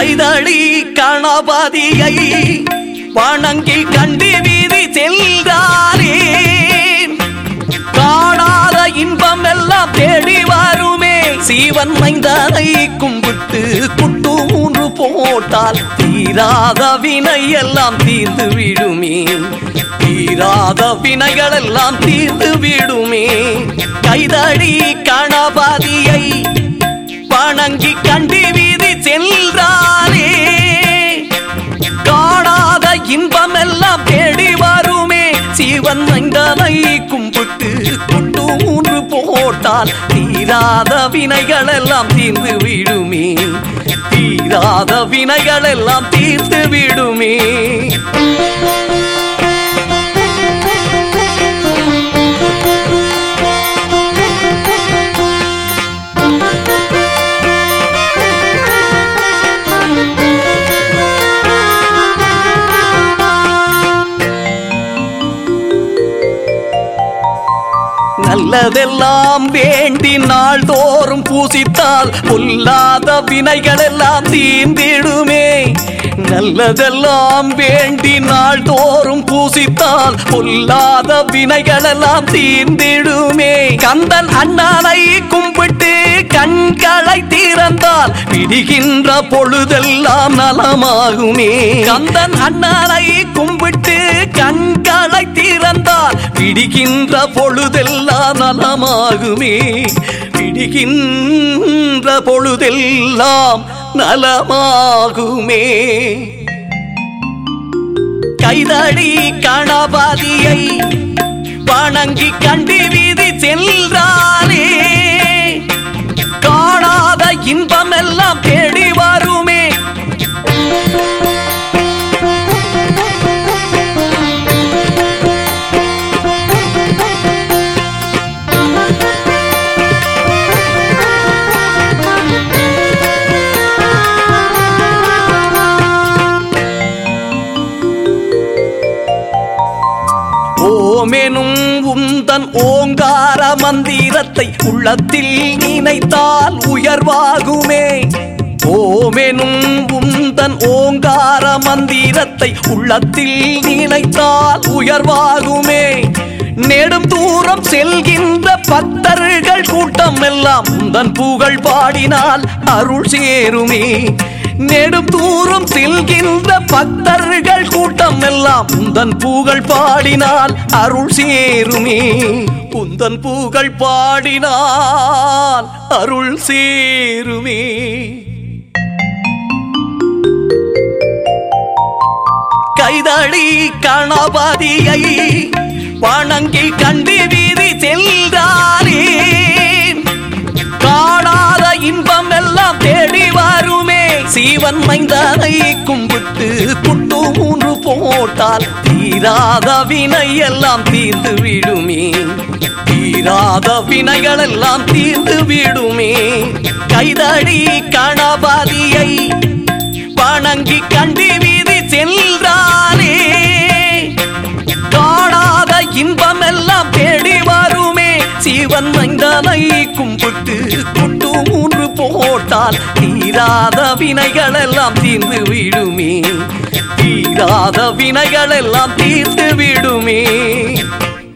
கைதளி கணபதியை வணங்கி கண்டு வீதி செல்றாரே காணாத இன்பம் எல்லாம் தேடி வருமே சீவன் மைந்தனை கும்பிட்டு குட்டு மூன்று போட்டால் தீராத வினை எல்லாம் தீர்ந்து விடுமே தீராத வினைகள் எல்லாம் தீர்ந்து விடுமே கைதடி கணபதியை வணங்கி கண்டு வீதி செல்றாரே காணாத இன்பம் எல்லாம் தேடி வருமே சீவன் மைந்தனை கும்பிட்டு குட்டு மூன்று போட்டால் தீராத வினைகள் எல்லாம் தீர்ந்து விடுமே தீராத வினைகள் எல்லாம் தீர்ந்து விடுமே நல்லதெல்லாம் வேண்டி நாள்தோறும் பூசித்தால் பொல்லாத வினைகள் எல்லாம் தீர்ந்திடுமே நல்லதெல்லாம் வேண்டி நாள்தோறும் பூசித்தால் பொல்லாத வினைகள் எல்லாம் தீர்ந்திடுமே கந்தன் அண்ணனை கும்பிட்டு கண்களை திறந்தால் விடுகின்ற பொழுதெல்லாம் நலமாகுமே கந்தன் அண்ணனை கும்பிட்டு கண்களை திறந்தால் விடுகின்ற பொழுதெல்லாம் நலமாகுமே விடுகின்ற பொழுதெல்லாம் நலமாகுமே கைதடி கணபதியை வணங்கி கண்டு வீதி செல்றாரே காணாத இன்பம் எல்லாம் தேடி வருமே ஓமெனும் உந்தன் ஓங்கார மந்திரத்தை உள்ளத்தில் நினைத்தால் உயர்வாகுமே ஓமெனும் உந்தன் ஓங்கார மந்திரத்தை உள்ளத்தில் நினைத்தால் உயர்வாகுமே நெடும் தூரம் செல்கின்ற பக்தர்கள் கூட்டம் எல்லாம் உந்தன் புகழ் பாடினால் அருள் சேருமே நெடும் தூரம் செல்கின்ற பக்தர்கள் கூட்டம் எல்லாம் உந்தன் புகழ் பாடினால் அருள் சேருமே உந்தன் புகழ் பாடினால் அருள் சேருமே கைதடி கணபதியை வணங்கி கண்டு வீதி செல்றாரே காணாத இன்பம் எல்லாம் தேடி வருமே சீவன் மைந்தனை கும்பிட்டு குட்டு மூன்று போட்டால் தீராத வினை எல்லாம் தீர்ந்து விடுமே தீராத வினைகள் எல்லாம் தீர்ந்து விடுமே கைதடி கணபதியை வணங்கி கண்டு வீதி செல்றாரே காணாத இன்பம் எல்லாம் தேடி வருமே சீவன் மைந்தனை கும்பிட்டு குட்டு மூன்று போட்டால் தீராத வினைகள் எல்லாம் தீர்ந்து விடுமே தீராத வினைகள் எல்லாம் தீர்ந்து விடுமே